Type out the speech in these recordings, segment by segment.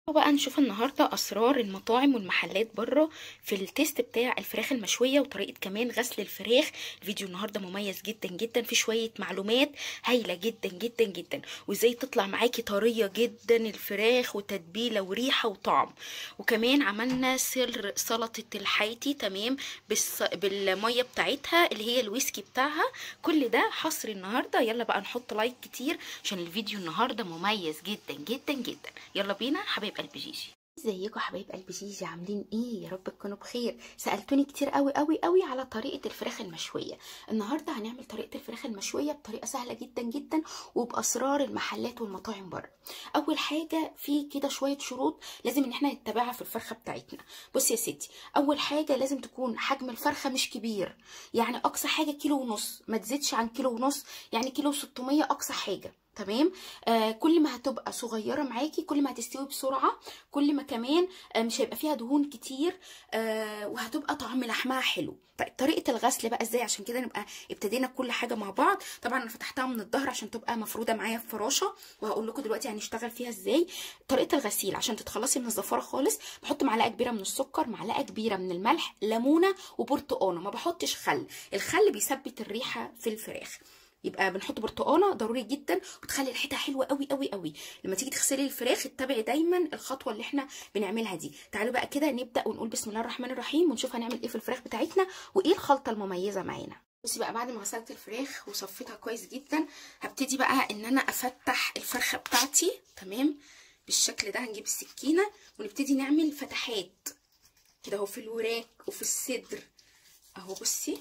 بقى نشوف النهارده اسرار المطاعم والمحلات بره في التيست بتاع الفراخ المشويه وطريقه كمان غسل الفراخ الفيديو النهارده مميز جدا جدا في شويه معلومات هايله جدا جدا جدا وازاي تطلع معاكي طريه جدا الفراخ وتتبيله وريحه وطعم وكمان عملنا سر سلطه الحيتي تمام بالص... بالميه بتاعتها اللي هي الويسكي بتاعها كل ده حصر النهارده يلا بقى نحط لايك كتير عشان الفيديو النهارده مميز جدا جدا جدا يلا بينا حبايب قلب جيجي ازيكم حبايب قلب جيجي عاملين ايه يا رب تكونوا بخير سالتوني كتير قوي قوي قوي على طريقه الفراخ المشويه النهارده هنعمل طريقه الفراخ المشويه بطريقه سهله جدا جدا وباسرار المحلات والمطاعم بره اول حاجه في كده شويه شروط لازم ان احنا نتبعها في الفرخه بتاعتنا بصي يا ستي اول حاجه لازم تكون حجم الفرخه مش كبير يعني اقصى حاجه كيلو ونص ما تزيدش عن كيلو ونص يعني كيلو 600 اقصى حاجه تمام آه كل ما هتبقى صغيره معاكي كل ما هتستوي بسرعه كل ما كمان آه مش هيبقى فيها دهون كتير آه وهتبقى طعم لحمها حلو طيب طريقه الغسل بقى ازاي عشان كده نبقى ابتدينا كل حاجه مع بعض طبعا انا فتحتها من الظهر عشان تبقى مفروده معايا في فراشه وهقول لكم دلوقتي هنشتغل فيها ازاي طريقه الغسيل عشان تتخلصي من الزفاره خالص بحط معلقه كبيره من السكر معلقه كبيره من الملح ليمونه وبرتقانه ما بحطش خل الخل بيثبت الريحه في الفراخ يبقى بنحط برتقانه ضروري جدا وبتخلي ريحتها حلوه قوي قوي قوي لما تيجي تغسلي الفراخ اتبعي دايما الخطوه اللي احنا بنعملها دي تعالوا بقى كده نبدا ونقول بسم الله الرحمن الرحيم ونشوف هنعمل ايه في الفراخ بتاعتنا وايه الخلطه المميزه معانا بصي بقى بعد ما غسلت الفراخ وصفيتها كويس جدا هبتدي بقى ان انا افتح الفرخه بتاعتي تمام بالشكل ده هنجيب السكينه ونبتدي نعمل فتحات كده اهو في الوراك وفي الصدر اهو بصي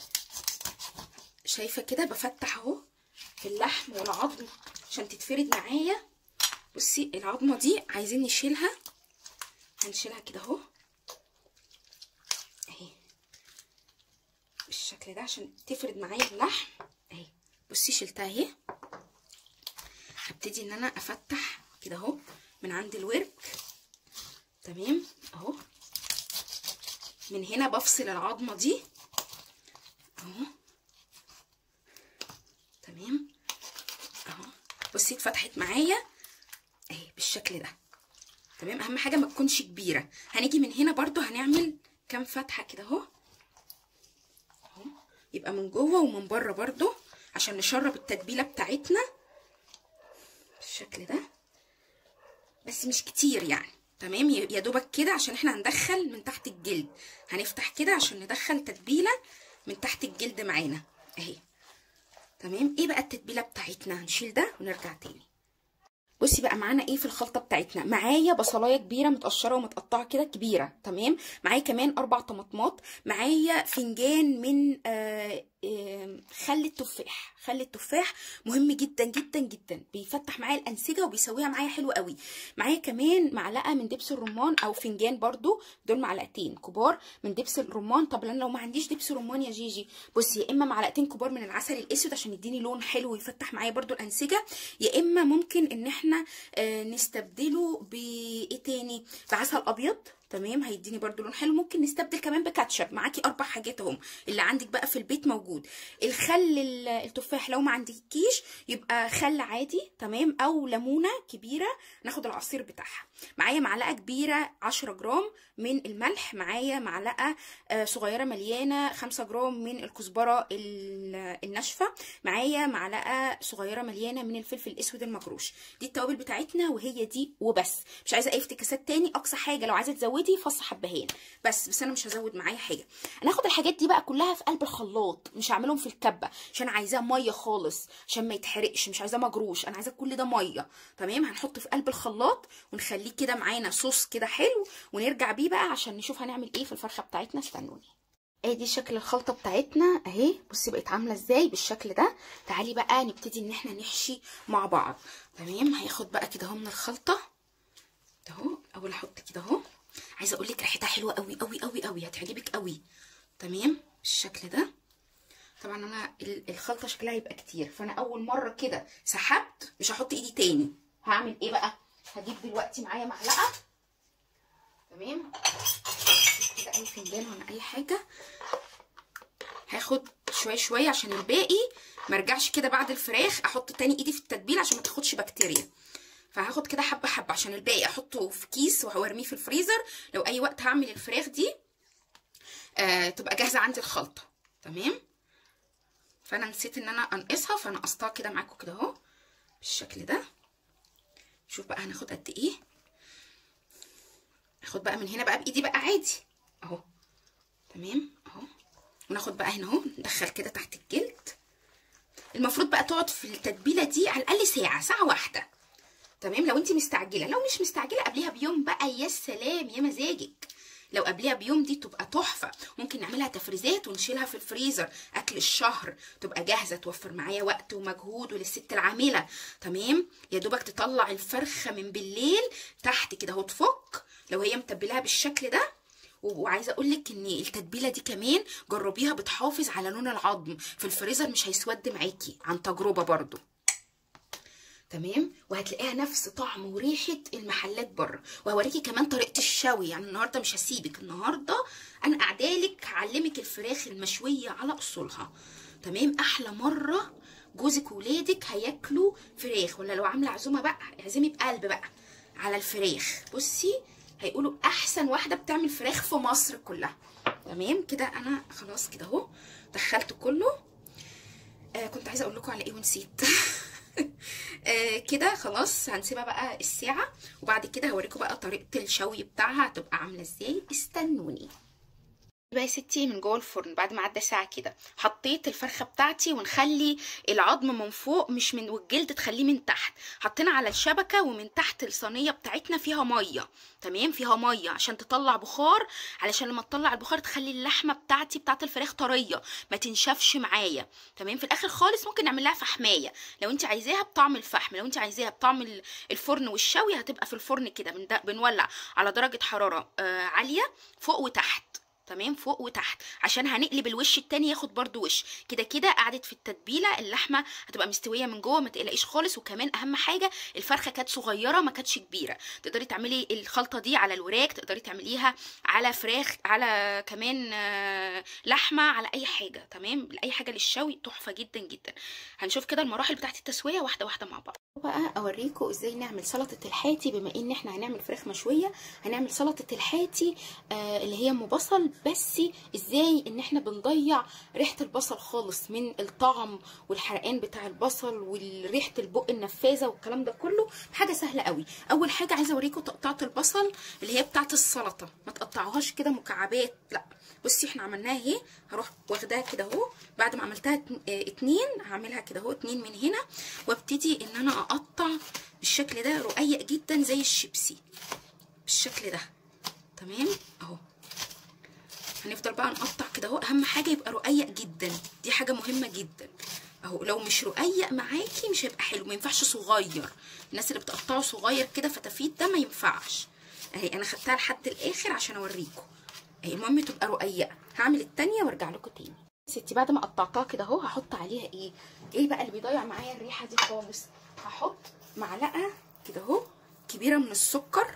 شايفه كده بفتح اهو في اللحم والعظم عشان تتفرد معايا بصي العظمه دي عايزين نشيلها هنشيلها كده اهو اهي بالشكل ده عشان تفرد معايا اللحم اهي بصي شلتها اهي هبتدي ان انا افتح كده اهو من عند الورك تمام اهو من هنا بفصل العظمه دي اهو تمام اهو بصي اتفتحت معايا اهي بالشكل ده تمام اهم حاجه ما تكونش كبيره هنيجي من هنا برضو هنعمل كام فتحه كده اهو اهو يبقى من جوه ومن بره برضو عشان نشرب التتبيله بتاعتنا بالشكل ده بس مش كتير يعني تمام يا دوبك كده عشان احنا هندخل من تحت الجلد هنفتح كده عشان ندخل تتبيله من تحت الجلد معانا اهي تمام ايه بقى التتبيله بتاعتنا هنشيل ده ونرجع تاني بصي بقى معانا ايه في الخلطه بتاعتنا معايا بصلايه كبيره متقشره ومتقطعه كده كبيره تمام معايا كمان اربع طماطمات معايا فنجان من آه خل التفاح خل التفاح مهم جدا جدا جدا بيفتح معايا الانسجه وبيسويها معايا حلو قوي معايا كمان معلقه من دبس الرمان او فنجان برضو دول معلقتين كبار من دبس الرمان طب انا لو ما عنديش دبس رمان يا جيجي بصي يا اما معلقتين كبار من العسل الاسود عشان يديني لون حلو ويفتح معايا برضو الانسجه يا اما ممكن ان احنا آه نستبدله بايه تاني بعسل ابيض تمام هيديني برده لون حلو ممكن نستبدل كمان بكاتشب معاكي اربع حاجات اهم اللي عندك بقى في البيت موجود الخل التفاح لو ما عندكيش يبقى خل عادي تمام او ليمونه كبيره ناخد العصير بتاعها معايا معلقه كبيره 10 جرام من الملح معايا معلقه صغيره مليانه 5 جرام من الكزبره الناشفه معايا معلقه صغيره مليانه من الفلفل الاسود المجروش دي التوابل بتاعتنا وهي دي وبس مش عايزه اي افتكاسات تاني اقصى حاجه لو عايزه تزودي فص حبهان بس بس انا مش هزود معايا حاجه انا هاخد الحاجات دي بقى كلها في قلب الخلاط مش هعملهم في الكبه عشان عايزاه ميه خالص عشان ما يتحرقش مش عايزاه مجروش انا عايزاه كل ده ميه تمام هنحطه في قلب الخلاط ونخليه كده معانا صوص كده حلو ونرجع بيه بقى عشان نشوف هنعمل ايه في الفرخه بتاعتنا استنوني ادي شكل الخلطه بتاعتنا اهي بصي بقت عامله ازاي بالشكل ده تعالي بقى نبتدي ان احنا نحشي مع بعض تمام هياخد بقى كده اهو من الخلطه اهو اول احط كده اهو عايزه اقول لك ريحتها حلوه قوي قوي قوي قوي هتعجبك قوي تمام بالشكل ده طبعا انا الخلطه شكلها هيبقى كتير فانا اول مره كده سحبت مش هحط ايدي تاني هعمل ايه بقى هجيب دلوقتي معايا معلقه تمام كده اي فنجان ولا اي حاجه هاخد شويه شويه عشان الباقي ما ارجعش كده بعد الفراخ احط تاني ايدي في التتبيله عشان ما تاخدش بكتيريا فهاخد كده حبه حبه عشان الباقي احطه في كيس وهورميه في الفريزر لو اي وقت هعمل الفراخ دي آه تبقى جاهزه عندي الخلطه تمام فانا نسيت ان انا انقصها فانا قصتها كده معاكم كده اهو بالشكل ده شوف بقى هناخد قد ايه اخد بقى من هنا بقى بايدي بقى عادي اهو تمام اهو وناخد بقى هنا اهو ندخل كده تحت الجلد المفروض بقى تقعد في التتبيله دي على الاقل ساعه ساعه واحده تمام لو انت مستعجله لو مش مستعجله قبليها بيوم بقى يا سلام يا مزاجك لو قبليها بيوم دي تبقى تحفه ممكن نعملها تفريزات ونشيلها في الفريزر اكل الشهر تبقى جاهزه توفر معايا وقت ومجهود وللست العامله تمام يا دوبك تطلع الفرخه من بالليل تحت كده اهو تفك لو هي متبلاها بالشكل ده وعايزه اقول لك ان التتبيله دي كمان جربيها بتحافظ على لون العظم في الفريزر مش هيسود معاكي عن تجربه برضو تمام وهتلاقيها نفس طعم وريحه المحلات بره وهوريكي كمان طريقه الشوي يعني النهارده مش هسيبك النهارده انا قاعدالك هعلمك الفراخ المشويه على اصولها تمام احلى مره جوزك وولادك هياكلوا فراخ ولا لو عامله عزومه بقى اعزمي بقلب بقى على الفراخ بصي هيقولوا احسن واحده بتعمل فراخ في مصر كلها تمام كده انا خلاص كده اهو دخلت كله آه كنت عايزه اقول لكم على ايه ونسيت آه كده خلاص هنسيبها بقى الساعه وبعد كده هوريكم بقى طريقه الشوي بتاعها هتبقى عامله ازاي استنوني بقى يا ستي من جوه الفرن بعد ما عدى ساعه كده حطيت الفرخه بتاعتي ونخلي العظم من فوق مش من والجلد تخليه من تحت حطينا على الشبكه ومن تحت الصينيه بتاعتنا فيها ميه تمام فيها ميه عشان تطلع بخار علشان لما تطلع البخار تخلي اللحمه بتاعتي بتاعت الفراخ طريه ما تنشفش معايا تمام في الاخر خالص ممكن نعمل لها فحمايه لو انت عايزاها بطعم الفحم لو انت عايزاها بطعم الفرن والشوي هتبقى في الفرن كده بنولع على درجه حراره آه عاليه فوق وتحت تمام فوق وتحت عشان هنقلب الوش التاني ياخد برضو وش كده كده قعدت في التتبيله اللحمه هتبقى مستويه من جوه ما تقلقيش خالص وكمان اهم حاجه الفرخه كانت صغيره ما كانتش كبيره تقدري تعملي الخلطه دي على الوراك تقدري تعمليها على فراخ على كمان لحمه على اي حاجه تمام اي حاجه للشوي تحفه جدا جدا هنشوف كده المراحل بتاعت التسويه واحده واحده مع بعض بقى اوريكم ازاي نعمل سلطه الحاتي بما ان احنا هنعمل فراخ مشويه هنعمل سلطه الحاتي آه اللي هي ام بصل بس ازاي ان احنا بنضيع ريحه البصل خالص من الطعم والحرقان بتاع البصل وريحه البق النفاذه والكلام ده كله حاجه سهله قوي اول حاجه عايزه اوريكم تقطيعه البصل اللي هي بتاعه السلطه ما تقطعوهاش كده مكعبات لا بصي احنا عملناها اهي هروح واخداها كده اهو بعد ما عملتها اتنين هعملها كده اهو اتنين من هنا وابتدي ان انا اقطع بالشكل ده رقيق جدا زي الشيبسي بالشكل ده تمام اهو هنفضل بقى نقطع كده اهو اهم حاجه يبقى رقيق جدا دي حاجه مهمه جدا اهو لو مش رقيق معاكي مش هيبقى حلو ما ينفعش صغير الناس اللي بتقطعه صغير كده فتافيت ده ما ينفعش اهي انا خدتها لحد الاخر عشان اوريكم اهي المهم تبقى رقيقه هعمل التانية وارجع لكم تاني ستي بعد ما قطعتها كده اهو هحط عليها ايه ايه بقى اللي بيضيع معايا الريحه دي خالص هحط معلقه كده اهو كبيره من السكر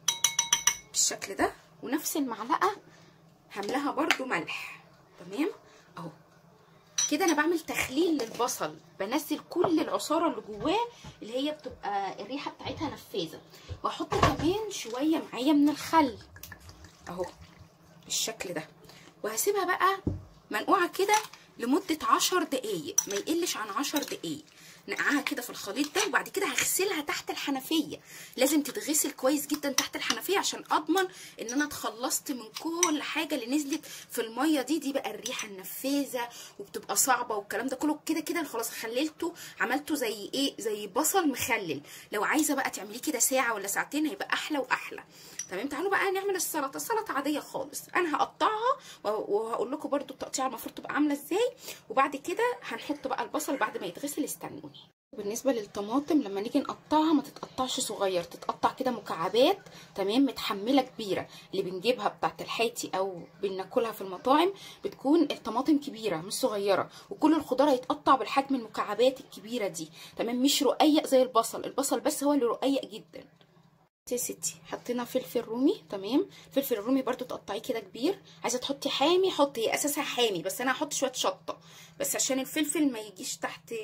بالشكل ده ونفس المعلقه هملاها برضو ملح تمام اهو كده انا بعمل تخليل للبصل بنزل كل العصاره اللي جواه اللي هي بتبقى الريحه بتاعتها نفاذه واحط كمان شويه معايا من الخل اهو بالشكل ده وهسيبها بقى منقوعه كده لمده عشر دقايق ما يقلش عن عشر دقايق نقعها كده في الخليط ده وبعد كده هغسلها تحت الحنفيه لازم تتغسل كويس جدا تحت الحنفيه عشان اضمن ان انا اتخلصت من كل حاجه اللي نزلت في الميه دي دي بقى الريحه النفاذه وبتبقى صعبه والكلام ده كله كده كده خلاص خللته عملته زي ايه زي بصل مخلل لو عايزه بقى تعمليه كده ساعه ولا ساعتين هيبقى احلى واحلى تمام تعالوا بقى نعمل السلطه السلطه عاديه خالص انا هقطعها وهقول لكم برده التقطيعه المفروض تبقى عامله ازاي وبعد كده هنحط بقى البصل بعد ما يتغسل استنوني بالنسبه للطماطم لما نيجي نقطعها ما تتقطعش صغير تتقطع كده مكعبات تمام متحمله كبيره اللي بنجيبها بتاعه الحاتي او بناكلها في المطاعم بتكون الطماطم كبيره مش صغيره وكل الخضار هيتقطع بالحجم المكعبات الكبيره دي تمام مش رقيق زي البصل البصل بس هو اللي رقيق جدا يا ستي حطينا فلفل رومي تمام الفلفل الرومي برضو تقطعيه كده كبير عايزه تحطي حامي حطي هي اساسها حامي بس انا هحط شويه شطه بس عشان الفلفل ما يجيش تحت بق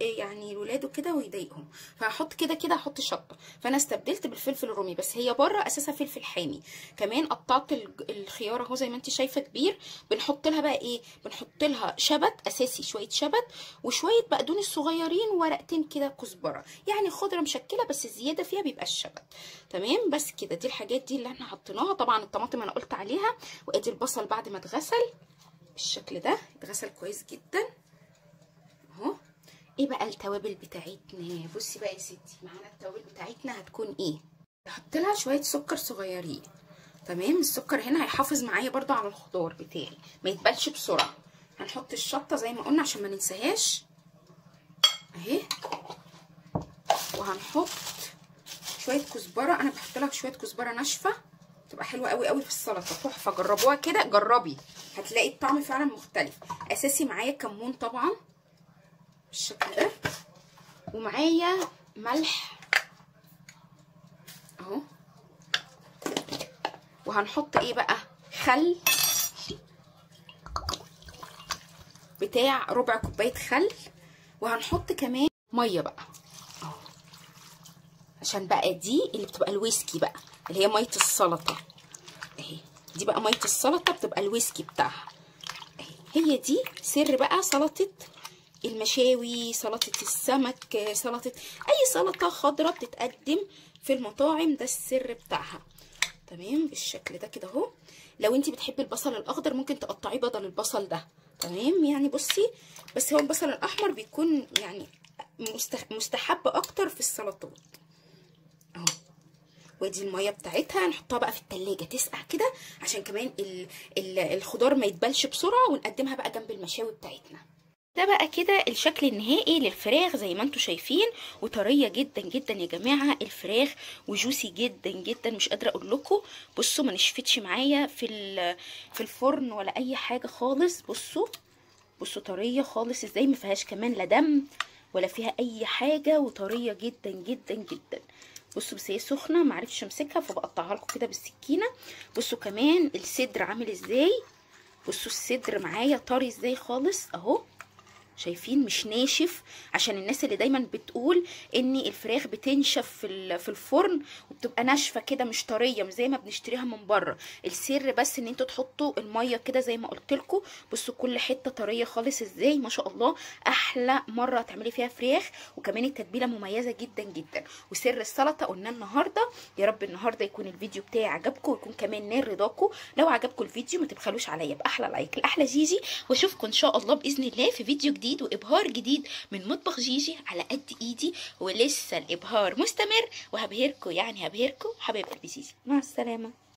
يعني الولاد وكده ويضايقهم فهحط كده كده هحط شطه فانا استبدلت بالفلفل الرومي بس هي بره اساسها فلفل حامي كمان قطعت الج- الخيار اهو زي ما انت شايفه كبير بنحط لها بقى ايه بنحط لها شبت اساسي شويه شبت وشويه بقدونس صغيرين ورقتين كده كزبره يعني خضره مشكله بس الزياده فيها بيبقى الشبت تمام بس كده دي الحاجات دي اللي احنا حطيناها طبعا الطماطم انا قلت عليها وادي البصل بعد ما اتغسل بالشكل ده اتغسل كويس جدا اهو ايه بقى التوابل بتاعتنا بصي بقى يا ستي معانا التوابل بتاعتنا هتكون ايه هحط لها شويه سكر صغيرين تمام السكر هنا هيحافظ معايا برضو على الخضار بتاعي ما يتبلش بسرعه هنحط الشطه زي ما قلنا عشان ما ننساهاش اهي وهنحط شويه كزبره انا بحط لها شويه كزبره ناشفه تبقى حلوه قوي قوي في السلطه تحفه جربوها كده جربي هتلاقي الطعم فعلا مختلف اساسي معايا كمون طبعا بالشكل ده ومعايا ملح اهو وهنحط ايه بقى خل بتاع ربع كوبايه خل وهنحط كمان ميه بقى اهو عشان بقى دي اللي بتبقى الويسكي بقى اللي هي ميه السلطه اهي دي بقى ميه السلطه بتبقى الويسكي بتاعها اهي هي دي سر بقى سلطه المشاوي سلطه السمك سلطه اي سلطه خضراء بتتقدم في المطاعم ده السر بتاعها تمام بالشكل ده كده اهو لو انت بتحبي البصل الاخضر ممكن تقطعيه بدل البصل ده تمام يعني بصي بس هو البصل الاحمر بيكون يعني مستح- مستحب اكتر في السلطات اهو ودي الميه بتاعتها نحطها بقى في التلاجة تسقع كده عشان كمان ال ال الخضار ما يتبلش بسرعه ونقدمها بقى جنب المشاوي بتاعتنا ده بقى كده الشكل النهائي للفراخ زي ما انتم شايفين وطريه جدا جدا يا جماعه الفراخ وجوسي جدا جدا مش قادره اقول لكم بصوا ما نشفتش معايا في ال- في الفرن ولا اي حاجه خالص بصوا بصوا طريه خالص ازاي ما فيهاش كمان لا دم ولا فيها اي حاجه وطريه جدا جدا جدا بصوا بس هي سخنه ما عرفتش امسكها فبقطعها لكم كده بالسكينه بصوا كمان الصدر عامل ازاي بصوا الصدر معايا طري ازاي خالص اهو شايفين مش ناشف عشان الناس اللي دايما بتقول ان الفراخ بتنشف في ال- في الفرن وبتبقى ناشفه كده مش طريه مش زي ما بنشتريها من بره السر بس ان انتوا تحطوا الميه كده زي ما قلت لكم بصوا كل حته طريه خالص ازاي ما شاء الله احلى مره تعملي فيها فراخ وكمان التتبيله مميزه جدا جدا وسر السلطه قلنا النهارده يا رب النهارده يكون الفيديو بتاعي عجبكم ويكون كمان نال رضاكم لو عجبكم الفيديو ما تبخلوش عليا باحلى لايك لاحلى جيجي واشوفكم ان شاء الله باذن الله في فيديو جديد وابهار جديد من مطبخ جيجي على قد ايدي ولسه الابهار مستمر وهبهركم يعني هبهركم حبايب قلبي جيجي مع السلامه